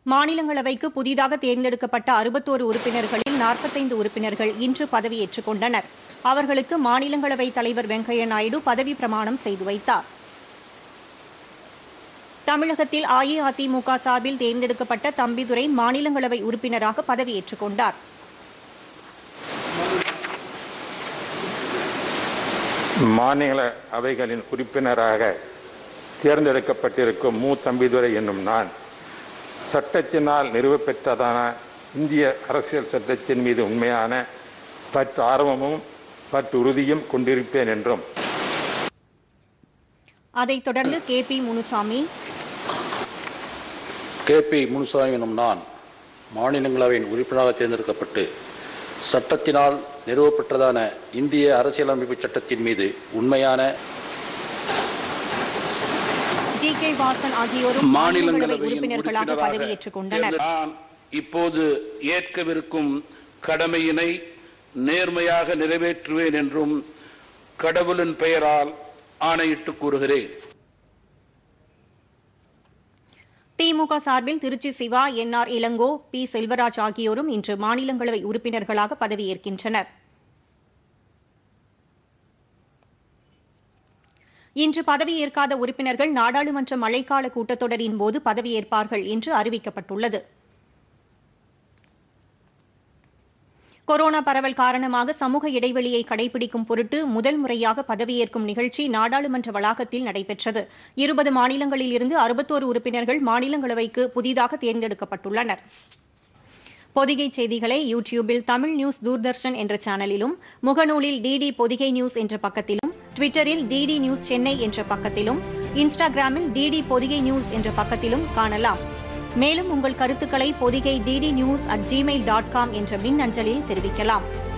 மாநிலங்களவைக்கு புதிதாக தேர்ந்தெடுக்கப்பட்ட அறுபத்தோரு உறுப்பினர்களில் நாற்பத்தைந்து உறுப்பினர்கள் இன்று பதவியேற்றுக் கொண்டனர் அவர்களுக்கு மாநிலங்களவைத் தலைவர் வெங்கையா நாயுடு பதவி பிரமாணம் செய்து வைத்தார் தமிழகத்தில் அஇஅதிமுக சார்பில் தேர்ந்தெடுக்கப்பட்ட தம்பிதுரை மாநிலங்களவை உறுப்பினராக பதவியேற்றுக் கொண்டார் மாநில அவைகளின் உறுப்பினராக தேர்ந்தெடுக்கப்பட்டிருக்கும் மு தம்பிதுரை என்னும் நான் சட்டத்தினால் நிறுவப்பெற்றதான இந்திய அரசியல் சட்டத்தின் மீது உண்மையான பற்று ஆர்வமும் பற்று உறுதியும் கொண்டிருப்பேன் என்றும் அதைத் தொடர்ந்து K P Munusamy K P Munusamy எனும் நான் மாநிலங்களவையின் உறுப்பினராக தேர்ந்தெடுக்கப்பட்டு சட்டத்தினால் நிறுவப்பட்டதான இந்திய அரசியலமைப்பு சட்டத்தின் மீது உண்மையான ஜி கே வாசன் ஆகியோரும் மாநிலங்களவை மாநிலங்களவையின் உறுப்பினர்களாக உறுப்பினராக பதவியேற்றுக் கொண்டனர் நான் இப்போது ஏற்கவிருக்கும் கடமையினை நேர்மையாக நிறைவேற்றுவேன் என்றும் கடவுளின் பெயரால் ஆணையிட்டு கூறுகிறேன் திமுக சார்பில் Trichy Siva N R Elango P Selvaraj ஆகியோரும் இன்று மாநிலங்களவை உறுப்பினர்களாக பதவியேற்கின்றனர் இன்று பதவியேற்காத உறுப்பினர்கள் நாடாளுமன்ற மழைக்கால கூட்டத்தொடரின் போது பதவியேற்பார்கள் என்று அறிவிக்கப்பட்டுள்ளது கொரோனா பரவல் காரணமாக சமூக இடைவெளியை கடைபிடிக்கும் பொருட்டு முதல் முறையாக பதவியேற்கும் நிகழ்ச்சி நாடாளுமன்ற வளாகத்தில் நடைபெற்றது இருபது மாநிலங்களில் இருந்து அறுபத்தோரு உறுப்பினர்கள் மாநிலங்களவைக்கு புதிதாக தேர்ந்தெடுக்கப்பட்டுள்ளனர் பொதிகை செய்திகளை யூடியூபில் தமிழ் நியூஸ் தூர்தர்ஷன் என்ற சேனலிலும் முகநூலில் டிடி பொதிகை நியூஸ் என்ற பக்கத்திலும் ட்விட்டரில் டிடி நியூஸ் சென்னை என்ற பக்கத்திலும் இன்ஸ்டாகிராமில் டிடி பொதிகை நியூஸ் என்ற பக்கத்திலும் காணலாம் மேலும் உங்கள் கருத்துக்களை Pothigai DD news at Gmail dot com என்ற மின் அஞ்சலில் தெரிவிக்கலாம்